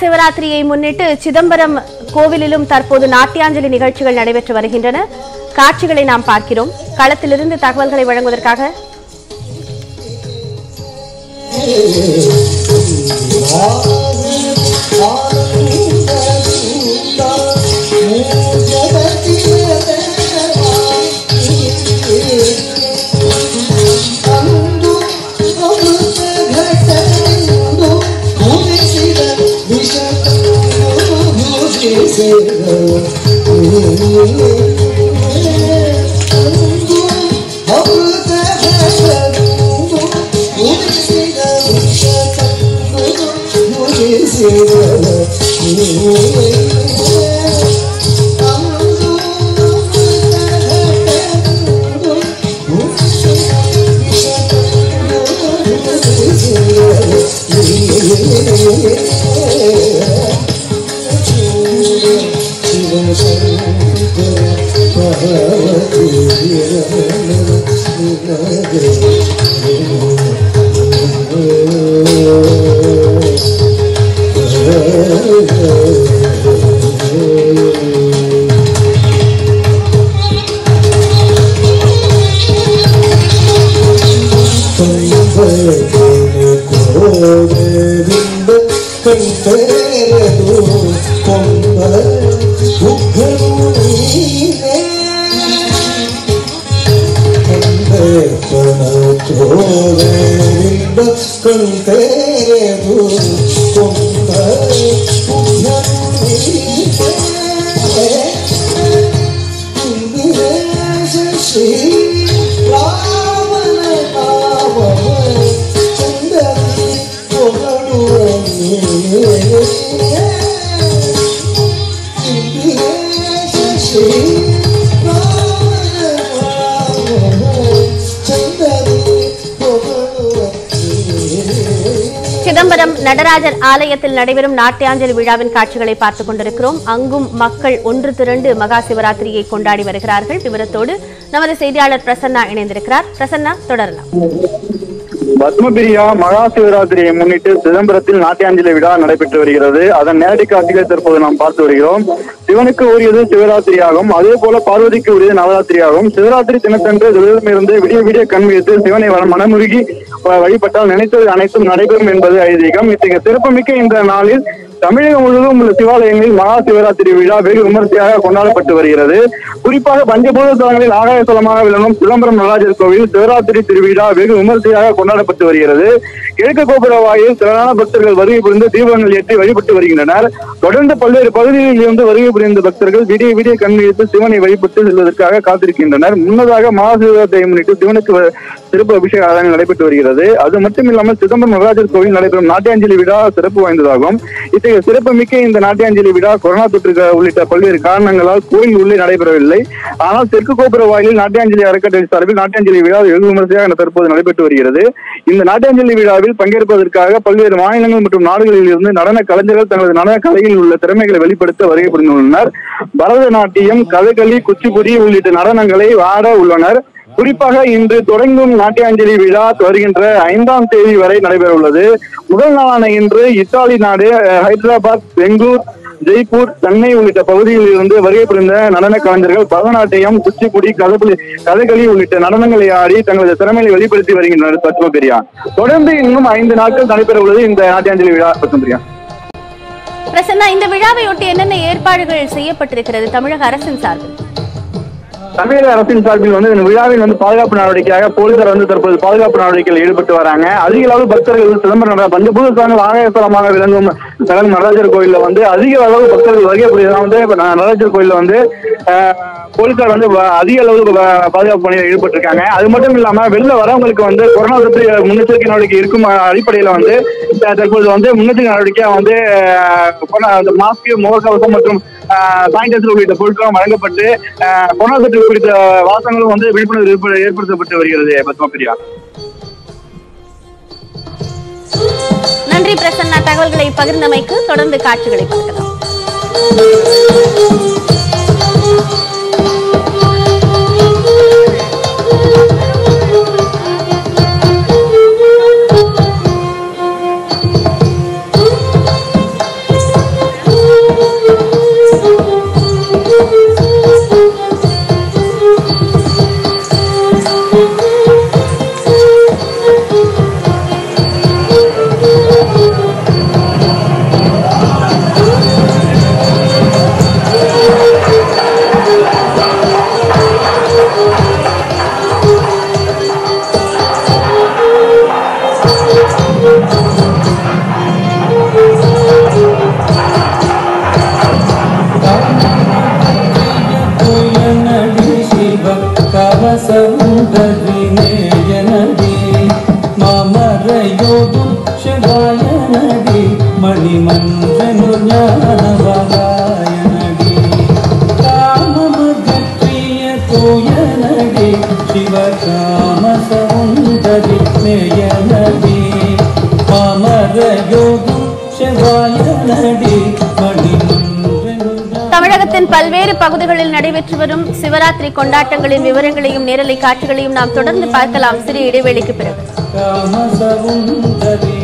சிவராத்திரியை முன்னிட்டு சிதம்பரம் கோவிலிலும் தற்போது நாட்டியாஞ்சலி நிகழ்ச்சிகள் நடைபெற்று வருகின்றன காட்சிகளை நாம் பார்க்கிறோம் களத்திலிருந்து தகவல்களை வழங்குவதற்காக சிதம்பரம் நடராஜர் ஆலயத்தில் நடைபெறும் நாட்டியாஞ்சலி விழாவின் காட்சிகளை பார்த்துக் கொண்டிருக்கிறோம் அங்கும் மக்கள் ஒன்று திரண்டு மகா சிவராத்திரியை கொண்டாடி வருகிறார்கள் விவரத்தோடு நமது செய்தியாளர் பிரசன்னா இணைந்திருக்கிறார் பிரசன்னா தொடரலாம் பத்மபிரியா மகா சிவராத்திரியை முன்னிட்டு சிதம்பரத்தில் நாட்டியாஞ்சலி விழா நடைபெற்று வருகிறது அதன் நேரடி காட்சிகளை தற்போது நாம் பார்த்து வருகிறோம் சிவனுக்கு உரியது சிவராத்திரியாகும் அதே போல பார்வதிக்கு உரியது நவராத்திரியாகும் சிவராத்திரி தினத்தன்று விரதமிருந்து விடிய விடிய கண் விழித்து சிவனை வ- மனமுருகி வ- வழிபட்டால் நினைத்தது அனைத்தும் நடைபெறும் என்பது ஐதீகம் இத்தகைய சிறப்புமிக்க இந்த நாளில் தமிழகம் முழுவதும் உள்ள சிவாலயங்களில் மகா சிவராத்திரி விழா வெகு விமர்சையாக கொண்டாடப்பட்டு வருகிறது குறிப்பாக பஞ்சபூத தலங்களில் ஆகாய தலமாக விளங்கும் சிதம்பரம் நடராஜர் கோவில் சிவராத்திரி திருவிழா வெகு விமர்சையாக கொண்டாடப்பட்டு வருகிறது கிழக்கு கோபுர வாயில் திரளான பக்தர்கள் வருகை புரிந்து தீபங்கள் ஏற்றி வழிபட்டு வருகின்றனர் தொடர்ந்து பல்வேறு பகுதிகளில் இருந்து வருகை புரிந்த பக்தர்கள் விடிய விடிய கண்விழித்து சிவனை வழிபட்டு செல்வதற்காக காத்திருக்கின்றனர் முன்னதாக மகா சிவராத்திரியை முன்னிட்டு சிவனுக்கு வ- சிறப்பு அபிஷேக ஆராதனை நடைபெற்று வருகிறது அது மட்டுமில்லாமல் சிதம்பரம் நடராஜர் கோவில் நடைபெறும் நாட்டியாஞ்சலி விழா சிறப்பு வாய்ந்ததாகும் இத்தகைய சிறப்பு மிக்க இந்த நாட்டியாஞ்சலி விழா கொரோனா தொற்று க- உள்ளிட்ட பல்வேறு காரணங்களால் கோயில் உள்ளே நடைபெறவில்லை ஆனால் தெற்கு கோபுர வாயிலில் நாட்டியாஞ்சலி அறக்கட்டளை சார்பில் நாட்டியாஞ்சலி விழா வெகு விமர்சையாக தற்போது நடைபெற்று வருகிறது இந்த நாட்டியாஞ்சலி விழாவில் பங்கேற்பதற்காக பல்வேறு மாநிலங்கள் மற்றும் நாடுகளில் இருந்து நடன கலைஞர்கள் தங்களது நடன கலையில் உள்ள திறமைகளை வெளிப்படுத்த வருகை புரிந்துள்ளனர் பரதநாட்டியம் கதகளி குச்சிப்புடி உள்ளிட்ட நடனங்களை ஆட உள்ளனர் குறிப்பாக இன்று தொடங்கும் நாட்டியாஞ்சலி விழா வருகின்ற ஐந்தாம் தேதி வரை நடைபெற உள்ளது முதல் நாளான இன்று இத்தாலி நாடு அஹ், ஹைதராபாத் பெங்களூர் ஜெய்ப்பூர் சென்னை உள்ளிட்ட பகுதிகளில் இருந்து வருகை புரிந்த நடன கலைஞர்கள் பரதநாட்டியம் குச்சிப்புடி கதகளி கதகளி உள்ளிட்ட நடனங்களை ஆடி தங்களது திறமையை வெளிப்படுத்தி வருகின்றனர் பத்மபிரியா தொடர்ந்து இன்னும் ஐந்து நாட்கள் நடைபெற உள்ளது இந்த நாட்டியாஞ்சலி விழா பத்மபிரியா பிரசன்னா இந்த விழாவையொட்டி என்னென்ன ஏற்பாடுகள் செய்யப்பட்டிருக்கிறது தமிழக அரசின் சார்பில் தமிழக அரசின் சார்பில் வந்து இந்த விழாவில் வந்து பாதுகாப்பு நடவடிக்கையாக போலீசார் வந்து தற்போது பாதுகாப்பு நடவடிக்கையில் ஈடுபட்டு வராங்க அதிக அளவு பக்தர்கள் சிதம்பரம் நட- பஞ்சபூத ஸ்தலங்கள் ஆகாயஸ்தலமாக விளங்கும் தலம் நடராஜர் கோயில்ல வந்து அதிக அளவு பக்தர்கள் வருகை புரியதான் வந்து இப்ப ந- நடராஜர் கோயில்ல வந்து அஹ், போலீசார் வந்து வ- அதிக அளவு ப- பாதுகாப்பு பணியில் ஈடுபட்டிருக்காங்க அது மட்டும் இல்லாம வெளில வரவங்களுக்கு வந்து கொரோனா தொற்று முன்னெச்சரிக்கை நடவடிக்கை இருக்கும் அஹ், அடிப்படையில வந்து அஹ், தற்போது வந்து முன்னெச்சரிக்கை நடவடிக்கையா வந்து அஹ், கொரோனா- அந்த மாஸ்க் முகக்கவசம் மற்றும் சானிடைசர் உள்ளிட்ட பொருட்களும் வழங்கப்பட்டு அஹ், கொரோனா தொற்று குறித்த வாசங்களும் வந்து விழிப்புணர்வு ஏற்ப- ஏற்படுத்தப்பட்டு வருகிறது பத்மபிரியா நன்றி பிரசன்னா தகவல்களை பகிர்ந்தமைக்கு தொடர்ந்து காட்சிகளை பார்க்கலாம் ஞானவராயனடி காமமகற்றிய தூயனடி சிவகாம சௌந்தரி நேயனடி அமர யோகம் செவாயனடி மணிமன்றனு தமிழகத்தின் பல்வேறு பகுதிகளில் நடைபெற்று வரும் சிவராத்திரி கொண்டாட்டங்களின் விவரங்களையும் நேரலை காட்சிகளையும் நாம் தொடர்ந்து பார்க்கலாம் சிறிய இடைவேளைக்கு பிறகு காம சௌந்தரி